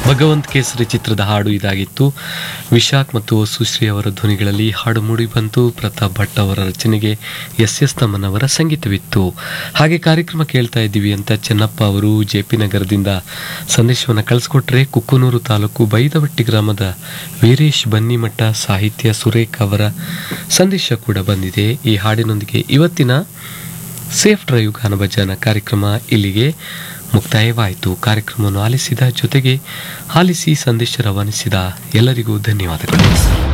ಭಗವಂತ್ ಕೇಸರಿ ಚಿತ್ರದ ಹಾಡು ಇದಾಗಿತ್ತು ವಿಶಾಖ್ ಮತ್ತು ಸುಶ್ರೀ ಅವರ ಧ್ವನಿಗಳಲ್ಲಿ ಹಾಡು ಮೂಡಿ ಬಂತು ಪ್ರತಾಪ್ ಭಟ್ ಅವರ ರಚನೆಗೆ ಎಸ್ ಎಸ್ ತಮ್ಮನ್ ಅವರ ಸಂಗೀತವಿತ್ತು ಹಾಗೆ ಕಾರ್ಯಕ್ರಮ ಕೇಳ್ತಾ ಇದ್ದೀವಿ ಅಂತ ಚೆನ್ನಪ್ಪ ಅವರು ಜೆ ಪಿ ನಗರದಿಂದ ಸಂದೇಶವನ್ನು ಕಳಿಸ್ಕೊಟ್ರೆ ಕುಕ್ಕನೂರು ತಾಲೂಕು ಬೈದವಟ್ಟಿ ಗ್ರಾಮದ ವೀರೇಶ್ ಬನ್ನಿಮಠ ಸಾಹಿತ್ಯ ಸುರೇಖ್ ಅವರ ಸಂದೇಶ ಕೂಡ ಬಂದಿದೆ ಈ ಹಾಡಿನೊಂದಿಗೆ ಇವತ್ತಿನ ಸೇಫ್ ಡ್ರೈವ್ ಗಾನಭಜನ ಕಾರ್ಯಕ್ರಮ ಇಲ್ಲಿಗೆ ಮುಕ್ತಾಯವಾಯಿತು ಕಾರ್ಯಕ್ರಮವನ್ನು ಆಲಿಸಿದ ಜೊತೆಗೆ ಆಲಿಸಿ ಸಂದೇಶ ರವಾನಿಸಿದ ಎಲ್ಲರಿಗೂ ಧನ್ಯವಾದಗಳು